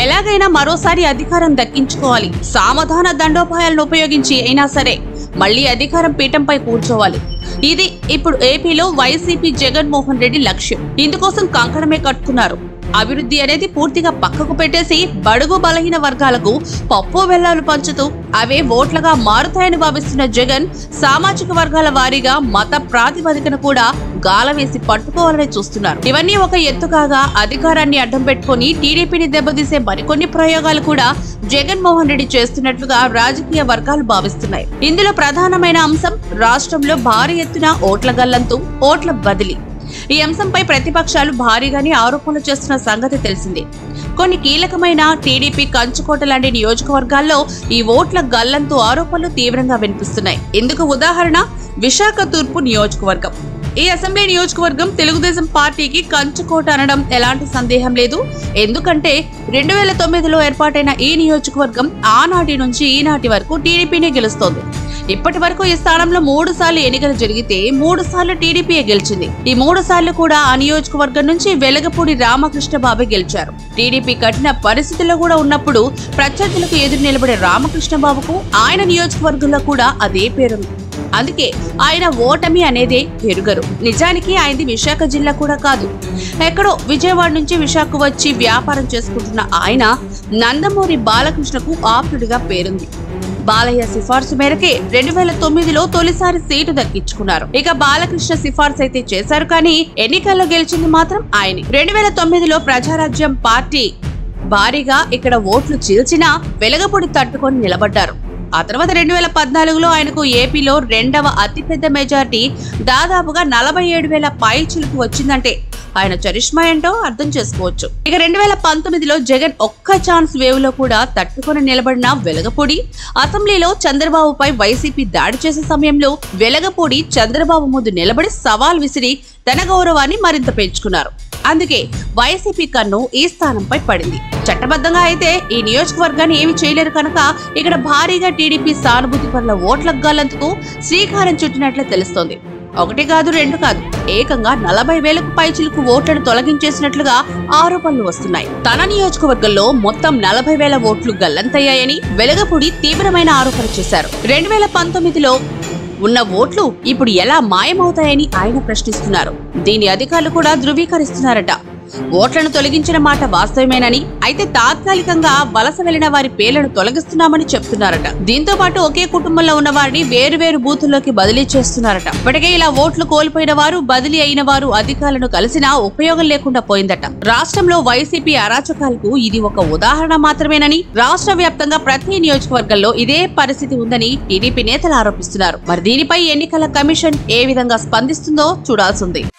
ఎలాగైనా మరోసారి అధికారం దక్కించుకోవాలి సామధాన దండోపాయాలను ఉపయోగించి అయినా సరే మళ్ళీ అధికారం పీఠంపై కూర్చోవాలి ఇది ఇప్పుడు ఏపీలో వైసీపీ జగన్మోహన్ రెడ్డి లక్ష్యం ఇందుకోసం కంకణమే కట్టుకున్నారు అభివృద్ధి అనేది పూర్తిగా పక్కకు పెట్టేసి బడుగు బలహీన వర్గాలకు పప్పు బెల్లాలు పంచుతూ అవే ఓట్లుగా మారుతాయని భావిస్తున్న జగన్ సామాజిక వర్గాల వారీగా మత ప్రాతిపదికన కూడా గాల వేసి పట్టుకోవాలని చూస్తున్నారు ఇవన్నీ ఒక ఎత్తు కాగా అధికారాన్ని అడ్డం పెట్టుకుని టీడీపీని దెబ్బతీసే మరికొన్ని ప్రయోగాలు కూడా జగన్మోహన్ రెడ్డి చేస్తున్నట్లుగా రాజకీయ వర్గాలు భావిస్తున్నాయి ఇందులో ప్రధానమైన అంశం రాష్ట్రంలో భారీ ఎత్తున ఓట్ల గల్లంతు ఓట్ల బదిలీ ఈ అంశంపై ప్రతిపక్షాలు భారీగానే ఆరోపణలు చేస్తున్న సంగతి తెలిసిందే కొన్ని కీలకమైన టీడీపీ కంచుకోట లాంటి నియోజకవర్గాల్లో ఈ ఓట్ల గల్లంతు ఆరోపణలు తీవ్రంగా వినిపిస్తున్నాయి ఇందుకు ఉదాహరణ విశాఖ తూర్పు నియోజకవర్గం ఈ అసెంబ్లీ నియోజకవర్గం తెలుగుదేశం పార్టీకి కంచుకోట అనడం ఎలాంటి సందేహం లేదు ఎందుకంటే రెండు వేల తొమ్మిదిలో ఏర్పాటైన ఈ నియోజకవర్గం ఆనాటి నుంచి ఈనాటి వరకు టీడీపీనే గెలుస్తోంది ఇప్పటి వరకు ఈ స్థానంలో మూడు సార్లు ఎన్నికలు జరిగితే మూడు సార్లు టీడీపీయే గెలిచింది ఈ మూడు సార్లు కూడా ఆ నియోజకవర్గం నుంచి వెలగపూడి రామకృష్ణ బాబే గెలిచారు టీడీపీ కఠిన పరిస్థితుల్లో కూడా ఉన్నప్పుడు ప్రత్యర్థులకు ఎదురు నిలబడే రామకృష్ణ బాబుకు ఆయన నియోజకవర్గంలో కూడా అదే పేరుంది అందుకే ఆయన ఓటమి అనేదే ఎరుగరు నిజానికి ఆయనది విశాఖ జిల్లా కూడా కాదు ఎక్కడో విజయవాడ నుంచి విశాఖ వచ్చి వ్యాపారం చేసుకుంటున్న ఆయన నందమూరి బాలకృష్ణకు ఆప్తుడిగా పేరుంది బాలయ్య సిఫార్సు మేరకే రెండు వేల తొమ్మిదిలో తొలిసారి సీటు దక్కించుకున్నారు ఇక బాలకృష్ణ సిఫార్సు అయితే చేశారు కానీ ఎన్నికల్లో గెలిచింది మాత్రం ఆయనే రెండు వేల తొమ్మిదిలో ప్రజారాజ్యం పార్టీ భారీగా ఇక్కడ ఓట్లు చీల్చినా వెలగపొడి తట్టుకొని నిలబడ్డారు ఆ తర్వాత రెండు వేల పద్నాలుగులో ఆయనకు ఏపీలో రెండవ అతిపెద్ద మెజార్టీ దాదాపుగా నలభై ఏడు వేల పైచులకు వచ్చిందంటే ఆయన చరిష్మా ఏంటో అర్థం చేసుకోవచ్చు ఇక రెండు వేల పంతొమ్మిదిలో జగన్ ఒక్క ఛాన్స్ వేవ్ లో కూడా తట్టుకొని నిలబడిన వెలగపూడి అసెంబ్లీలో చంద్రబాబుపై వైసీపీ దాడి చేసే సమయంలో వెలగపూడి చంద్రబాబు ముందు నిలబడి సవాల్ విసిరి తన గౌరవాన్ని మరింత పెంచుకున్నారు అందుకే వైసీపీ కన్ను ఈ స్థానంపై పడింది చట్టబద్ధంగా అయితే ఈ నియోజకవర్గాన్ని ఏమి చేయలేరు కనుక ఇక్కడ భారీగా టీడీపీ సానుభూతి పనుల ఓట్ల గల్లంతుకు శ్రీకారం చుట్టినట్లే తెలుస్తోంది ఒకటి కాదు రెండు కాదు ఏకంగా నలభై వేలకు పైచిలకు ఓట్లను తొలగించేసినట్లుగా ఆరోపణలు వస్తున్నాయి తన నియోజకవర్గంలో మొత్తం నలభై వేల ఓట్లు గల్లంతయ్యాయని వెలగపూడి తీవ్రమైన ఆరోపణ చేశారు రెండు వేల పంతొమ్మిదిలో ఉన్న ఓట్లు ఇప్పుడు ఎలా మాయమవుతాయని ఆయన ప్రశ్నిస్తున్నారు దీని అధికారులు కూడా ధృవీకరిస్తున్నారట ఓట్లను తొలగించిన మాట వాస్తవమేనని అయితే తాత్కాలికంగా వలస వెళ్లిన వారి పేర్లను తొలగిస్తున్నామని చెప్తున్నారట దీంతో పాటు ఒకే కుటుంబంలో ఉన్న వారిని వేరు వేరు బూతుల్లోకి బదిలీ చేస్తున్నారట ఇప్పటికే ఇలా ఓట్లు కోల్పోయిన వారు బదిలీ అయిన వారు అధికారులను కలిసినా ఉపయోగం లేకుండా పోయిందట రాష్ట్రంలో వైసీపీ అరాచకాలకు ఇది ఒక ఉదాహరణ మాత్రమేనని రాష్ట్ర వ్యాప్తంగా ప్రతి నియోజకవర్గంలో ఇదే పరిస్థితి ఉందని టీడీపీ నేతలు ఆరోపిస్తున్నారు మరి దీనిపై ఎన్నికల కమిషన్ ఏ విధంగా స్పందిస్తుందో చూడాల్సింది